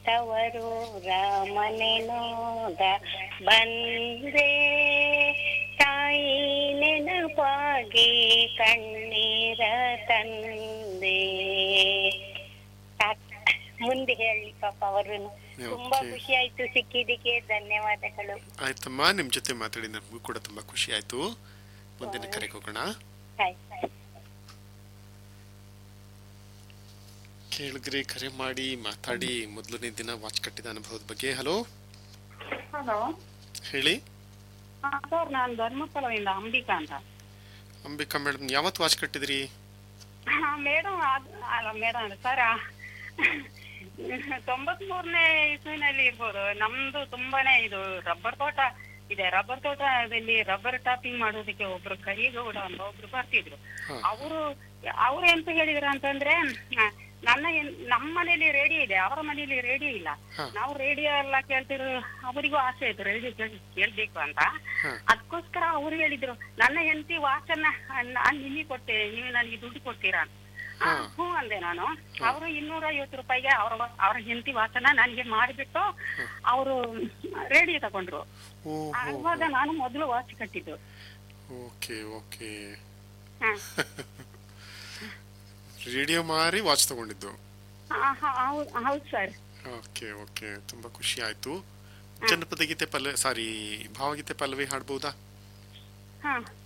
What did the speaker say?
ತವರು ರಾಮನೆ ನೋದ ಬಂದ್ರೆ ತಾಯಿ ನೆನಪಾಗಿ ಕಣ್ಣೀರ ತಂದೆ ಸಾಕ್. ಮುಂದೆ ಹೇಳಿ ಪಾಪ ಅವರು ತುಂಬಾ Okay. ಖುಷಿ ಆಯ್ತು ಸಿಕ್ಕಿದ್ದಕ್ಕೆ ಧನ್ಯವಾದಗಳು ಆಯ್ತಮ್ಮ ನಿಮ್ ಜೊತೆ ಮಾತಾಡಿ ನಮಗೂ ಕೂಡ ತುಂಬಾ ಖುಷಿ ಆಯ್ತು ಮುಂದಿನ ಕರೆಗೆ ಹೋಗೋಣ ಆಯ್ತು ಕೇಳಿದ್ರಿ ಕರೆ ಮಾಡಿ ಮಾತಾಡಿ ಮೊದಲನೇ ದಿನ ವಾಚ್ ಕಟ್ಟಿದ ಅನುಭವದ ಬಗ್ಗೆ ಹಲೋ ಹಲೋ ಹೇಳಿ ಸರ್ ನಾನು ಧರ್ಮಸ್ಥಳದಿಂದ ಅಂಬಿಕಾ ಅಂತ ಅಂಬಿಕಾ ಮೇಡಮ್ ಯಾವತ್ತು ವಾಚ್ ಕಟ್ಟಿದ್ರಿ ಮೇಡಮ್ ಅಲ್ಲ ಮೇಡಮ್ ಸರ್ ತೊಂಬತ್ ಮೂರನೇ ಇಸ್ವಿನಲ್ಲಿ ಇರ್ಬೋದು ನಮ್ದು ತುಂಬಾನೇ ಇದು ರಬ್ಬರ್ ತೋಟ ಇದೆ ರಬ್ಬರ್ ತೋಟದಲ್ಲಿ ರಬ್ಬರ್ ಟಾಪಿಂಗ್ ಮಾಡೋದಕ್ಕೆ ಒಬ್ರು ಕರಿಗೌಡ ಅಂತ ಒಬ್ರು ಬರ್ತಿದ್ರು ಹಾ. ಅವರು ಅವ್ರು ಎಂತ ಹೇಳಿದ್ರು ಅಂತಂದ್ರೆ ಆ, ನನ್ನ ಏನ್- ನಮ್ಮ ಮನೇಲಿ ರೇಡಿಯೋ ಇದೆ ಅವರ ಮನೇಲಿ ರೇಡಿಯೋ ಇಲ್ಲ ಹಾ. ನಾವು ರೇಡಿಯೋ ಎಲ್ಲ ಕೇಳ್ತಿರೋ ಅವರಿಗೂ ಆಸೆ ಆಯ್ತು ರೇಡಿಯೋ ಕೇಳ್ಬೇಕು ಅಂತ ಹಾ. ಅದಕ್ಕೋಸ್ಕರ ಅವ್ರು ಹೇಳಿದ್ರು ನನ್ನ ಹೆಂಡತಿ ವಾಚನ್ನ ನಾನ್ ನಿಮಗೆ ಕೊಡ್ತೇನೆ ನೀವು ನನಗೆ ದುಡ್ಡು ಕೊಡ್ತೀರಾ ಅಂತ. ಆ, ಹಾ. ಹ್ಞೂ ಅಂದೆ ನಾನು ಅವರು ಇನ್ನೂರ ಐವತ್ತು ರೂಪಾಯಿಗೆ ಅವ್ರ ಅವ್ರ ಹೆಂಡತಿ ವಾಚನ ನನಗೆ ಮಾಡಿಬಿಟ್ಟು ಅವರು ರೇಡಿಯೋ ತಗೊಂಡ್ರು ಓ ಆವಾಗ ನಾನು ಮೊದಲು ವಾಚ್ ಕಟ್ಟಿದ್ದು ಓಕೆ ಓಕೆ ಹಾ. ರೇಡಿಯೋ ಮಾರಿ ವಾಚ್ ತಗೊಂಡಿದ್ದು ಆ, ಹ- ಹೌದ್ ಹೌದು ಸರ್ ಓಕೆ ಓಕೆ ತುಂಬಾ ಖುಷಿ ಆಯ್ತು ಜನಪದ ಗೀತೆ ಪಲ್ಲ ಸಾರಿ ಭಾವಗೀತೆ ಪಲ್ಲವಿ ಹಾಡ್ಬೋದಾ ಹಾ